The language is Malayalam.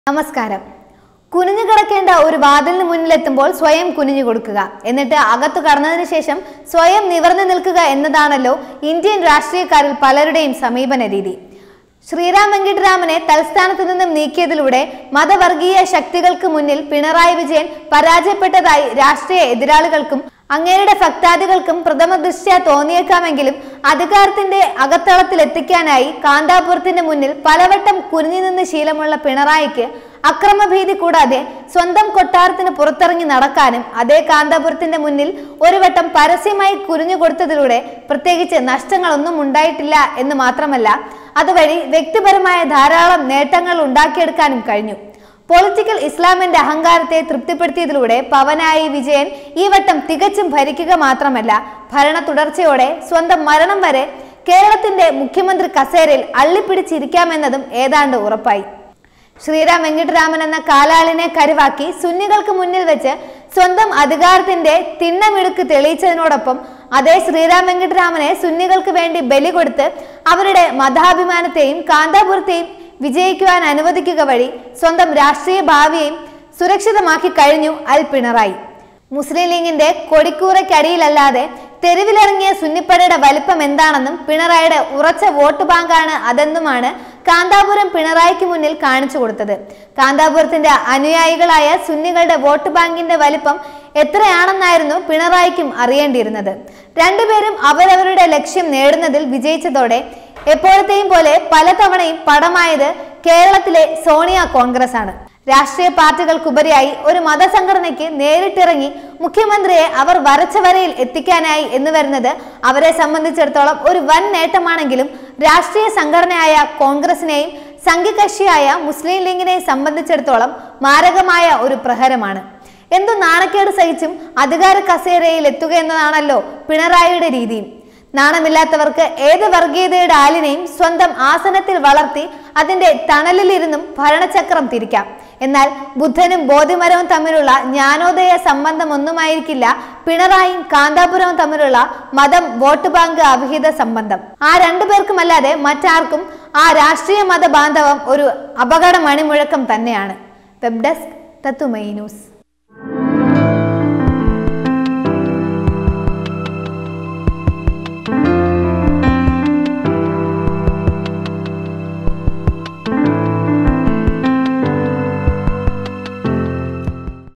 നമസ്കാരം കുനിഞ്ഞു കിടക്കേണ്ട ഒരു വാതിലിന് മുന്നിലെത്തുമ്പോൾ സ്വയം കുനിഞ്ഞു കൊടുക്കുക എന്നിട്ട് അകത്തു കടന്നതിന് ശേഷം സ്വയം നിവർന്നു നിൽക്കുക എന്നതാണല്ലോ ഇന്ത്യൻ രാഷ്ട്രീയക്കാരിൽ പലരുടെയും സമീപന രീതി ശ്രീറാം വെങ്കിട്ടരാമനെ തൽസ്ഥാനത്ത് നിന്നും നീക്കിയതിലൂടെ മതവർഗീയ ശക്തികൾക്ക് മുന്നിൽ പിണറായി വിജയൻ പരാജയപ്പെട്ടതായി രാഷ്ട്രീയ എതിരാളികൾക്കും അങ്ങേരുടെ ഭക്താദികൾക്കും പ്രഥമ ദൃഷ്ട്യാ തോന്നിയേക്കാമെങ്കിലും അധികാരത്തിന്റെ അകത്തളത്തിൽ എത്തിക്കാനായി കാന്താപുരത്തിന്റെ മുന്നിൽ പലവട്ടം കുനിഞ്ഞു നിന്ന് ശീലമുള്ള പിണറായിക്ക് അക്രമഭീതി കൂടാതെ സ്വന്തം കൊട്ടാരത്തിന് പുറത്തിറങ്ങി നടക്കാനും അതേ കാന്താപുരത്തിന്റെ മുന്നിൽ ഒരു വട്ടം പരസ്യമായി കുനിഞ്ഞു കൊടുത്തതിലൂടെ പ്രത്യേകിച്ച് നഷ്ടങ്ങളൊന്നും ഉണ്ടായിട്ടില്ല എന്ന് മാത്രമല്ല അതുവഴി വ്യക്തിപരമായ ധാരാളം നേട്ടങ്ങൾ ഉണ്ടാക്കിയെടുക്കാനും കഴിഞ്ഞു പൊളിറ്റിക്കൽ ഇസ്ലാമിന്റെ അഹങ്കാരത്തെ തൃപ്തിപ്പെടുത്തിയതിലൂടെ പവനായി വിജയൻ ഈ വട്ടം തികച്ചും ഭരിക്കുക മാത്രമല്ല ഭരണ തുടർച്ചയോടെ സ്വന്തം മരണം വരെ കേരളത്തിന്റെ മുഖ്യമന്ത്രി കസേരയിൽ അള്ളിപ്പിടിച്ചിരിക്കാമെന്നതും ഏതാണ്ട് ഉറപ്പായി ശ്രീറാം വെങ്കിട്ടരാമൻ എന്ന കാലാളിനെ കരുവാക്കി സുന്നികൾക്ക് മുന്നിൽ വെച്ച് സ്വന്തം അധികാരത്തിന്റെ തിണ്ണമിടുക്ക് തെളിയിച്ചതിനോടൊപ്പം അതേ ശ്രീറാം വെങ്കിട്ടരാമനെ സുന്നികൾക്ക് വേണ്ടി ബലി കൊടുത്ത് അവരുടെ മതാഭിമാനത്തെയും കാന്താപുരത്തെയും വിജയിക്കുവാൻ അനുവദിക്കുക വഴി സ്വന്തം രാഷ്ട്രീയ ഭാവിയെയും സുരക്ഷിതമാക്കി കഴിഞ്ഞു അൽ പിണറായി മുസ്ലിം ലീഗിന്റെ കൊടിക്കൂറയ്ക്കടിയിലല്ലാതെ തെരുവിലിറങ്ങിയ സുന്നിപ്പടയുടെ വലിപ്പം എന്താണെന്നും പിണറായിയുടെ ഉറച്ച വോട്ട് ബാങ്കാണ് അതെന്നുമാണ് കാന്താപുരം പിണറായിക്ക് മുന്നിൽ കാണിച്ചു കൊടുത്തത് കാന്താപുരത്തിന്റെ അനുയായികളായ സുന്നികളുടെ വോട്ട് ബാങ്കിന്റെ വലിപ്പം എത്രയാണെന്നായിരുന്നു പിണറായിക്കും അറിയേണ്ടിയിരുന്നത് രണ്ടുപേരും അവരവരുടെ ലക്ഷ്യം നേടുന്നതിൽ വിജയിച്ചതോടെ എപ്പോഴത്തെയും പോലെ പലതവണയും പടമായത് കേരളത്തിലെ സോണിയ കോൺഗ്രസ് ആണ് രാഷ്ട്രീയ പാർട്ടികൾക്കുപരിയായി ഒരു മതസംഘടനയ്ക്ക് നേരിട്ടിറങ്ങി മുഖ്യമന്ത്രിയെ അവർ വരച്ച വരയിൽ എത്തിക്കാനായി എന്ന് വരുന്നത് അവരെ സംബന്ധിച്ചിടത്തോളം ഒരു വൻ നേട്ടമാണെങ്കിലും രാഷ്ട്രീയ സംഘടനയായ കോൺഗ്രസിനെയും സംഘകക്ഷിയായ മുസ്ലിം ലീഗിനെയും സംബന്ധിച്ചിടത്തോളം മാരകമായ ഒരു പ്രഹരമാണ് എന്തു നാണക്കേട് സഹിച്ചും അധികാര കസേരയിൽ എത്തുക എന്നതാണല്ലോ പിണറായിയുടെ രീതിയും നാണമില്ലാത്തവർക്ക് ഏത് വർഗീയതയുടെ ആലിനെയും സ്വന്തം ആസനത്തിൽ വളർത്തി അതിന്റെ തണലിലിരുന്നും ഭരണചക്രം തിരിക്കാം എന്നാൽ ബുദ്ധനും ബോധിമരവും തമ്മിലുള്ള ജ്ഞാനോദയ സംബന്ധമൊന്നുമായിരിക്കില്ല പിണറായിയും കാന്താപുരവും തമ്മിലുള്ള മതം വോട്ട് ബാങ്ക് അവിഹിത സംബന്ധം ആ രണ്ടു പേർക്കുമല്ലാതെ മറ്റാർക്കും ആ രാഷ്ട്രീയ മത ബാന്ധവം ഒരു അപകട മണിമുഴക്കം തന്നെയാണ് വെബ് ഡെസ്ക് തത്തുമൈ ന്യൂസ്